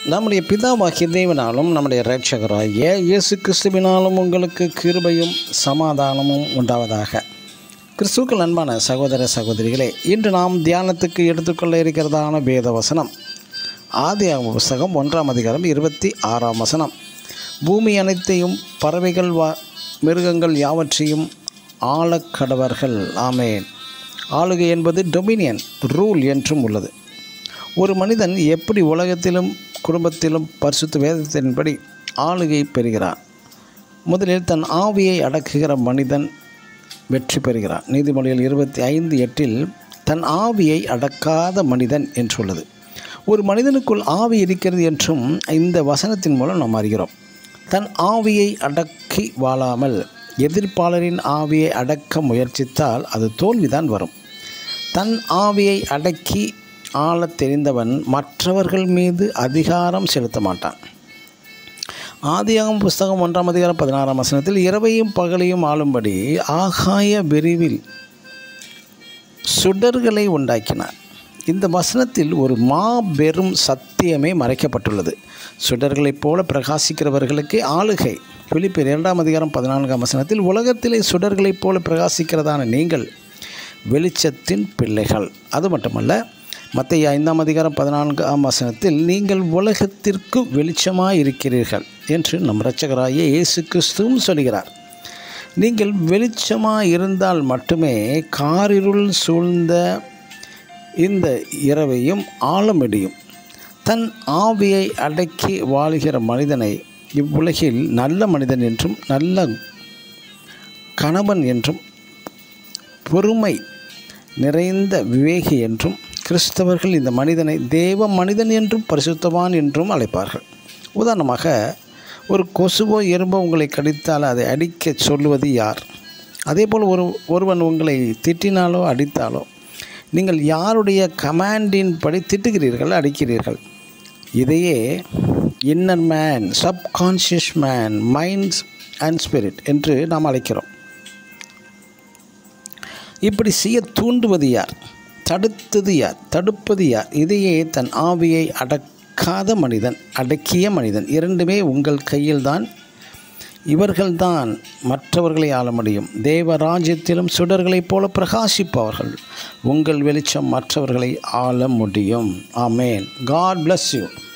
நம்முடைய பிதாவாகிய தேவனாலும் நம்முடைய இரட்சகராகிய இயேசு கிறிஸ்துவினாலும் உங்களுக்கு கிருபையும் சமாதானமும் உண்டாவதாக கிறிஸ்துக்கள் அன்பான சகோதர சகோதரிகளே இன்று நாம் தியானத்துக்கு எடுத்துக்கொள்ள இருக்கிறதான வேத வசனம் ஆதி புஸ்தகம் ஒன்றாம் அதிகாரம் இருபத்தி ஆறாம் வசனம் பூமி அனைத்தையும் பறவைகள் வா மிருகங்கள் யாவற்றையும் ஆளக்கடவர்கள் ஆமேன் ஆளுகை என்பது டொமினியன் ரூல் என்றும் உள்ளது ஒரு மனிதன் எப்படி உலகத்திலும் குடும்பத்திலும் பரிசுத்த வேதத்தின்படி ஆளுகை பெறுகிறான் முதலில் தன் ஆவியை அடக்குகிற மனிதன் வெற்றி பெறுகிறான் நீதிமொழிகள் இருபத்தி ஐந்து எட்டில் தன் ஆவியை அடக்காத மனிதன் என்றுள்ளது ஒரு மனிதனுக்குள் ஆவி இருக்கிறது என்றும் இந்த வசனத்தின் மூலம் நாம் அறிகிறோம் தன் ஆவியை அடக்கி வாழாமல் எதிர்ப்பாளரின் ஆவியை அடக்க முயற்சித்தால் அது தோல்விதான் வரும் தன் ஆவியை அடக்கி ஆளத் தெரிந்தவன் மற்றவர்கள் மீது அதிகாரம் செலுத்த மாட்டான் ஆதியாகம் புஸ்தகம் ஒன்றாம் அதிகாரம் பதினாறாம் வசனத்தில் இரவையும் பகலையும் ஆளும்படி ஆகாய விரிவில் சுடர்களை உண்டாக்கினார் இந்த வசனத்தில் ஒரு மாபெரும் சத்தியமே மறைக்கப்பட்டுள்ளது சுடர்களைப் போல பிரகாசிக்கிறவர்களுக்கு ஆளுகை பிலிப்பியர் இரண்டாம் அதிகாரம் பதினான்காம் வசனத்தில் உலகத்திலே சுடர்களைப் போல பிரகாசிக்கிறதான நீங்கள் வெளிச்சத்தின் பிள்ளைகள் அது மட்டுமல்ல மத்திய ஐந்தாம் அதிகாரம் பதினான்காம் வசனத்தில் நீங்கள் உலகத்திற்கு வெளிச்சமாக இருக்கிறீர்கள் என்று நம் இரட்சகராகிய இயேசு கிறிஸ்துவும் சொல்கிறார் நீங்கள் வெளிச்சமாக இருந்தால் மட்டுமே காரிருள் சூழ்ந்த இந்த இரவையும் ஆள முடியும் தன் ஆவியை அடக்கி வாழ்கிற மனிதனை இவ்வுலகில் நல்ல மனிதன் என்றும் நல்ல கணவன் என்றும் பொறுமை நிறைந்த விவேகி என்றும் கிறிஸ்தவர்கள் இந்த மனிதனை தேவ மனிதன் என்றும் பரிசுத்தவான் என்றும் அழைப்பார்கள் உதாரணமாக ஒரு கொசுவோ எறும்போ உங்களை கடித்தால் அதை அடிக்க சொல்லுவது யார் அதேபோல் ஒரு ஒருவன் உங்களை திட்டினாலோ அடித்தாலோ நீங்கள் யாருடைய கமாண்டின் படி திட்டுகிறீர்கள் அடிக்கிறீர்கள் இதையே inner man subconscious man minds and spirit என்று நாம் அழைக்கிறோம் இப்படி செய்ய தூண்டுவது யார் தடுத்தது யார் தடுப்பது யார் இதையே தன் ஆவியை அடக்காத மனிதன் அடக்கிய மனிதன் இரண்டுமே உங்கள் கையில்தான் இவர்கள்தான் மற்றவர்களை ஆள முடியும் தேவராஜ்யத்திலும் சுடர்களைப் போல பிரகாசிப்பவர்கள் உங்கள் வெளிச்சம் மற்றவர்களை ஆள முடியும் ஆமேன் காட் bless யூ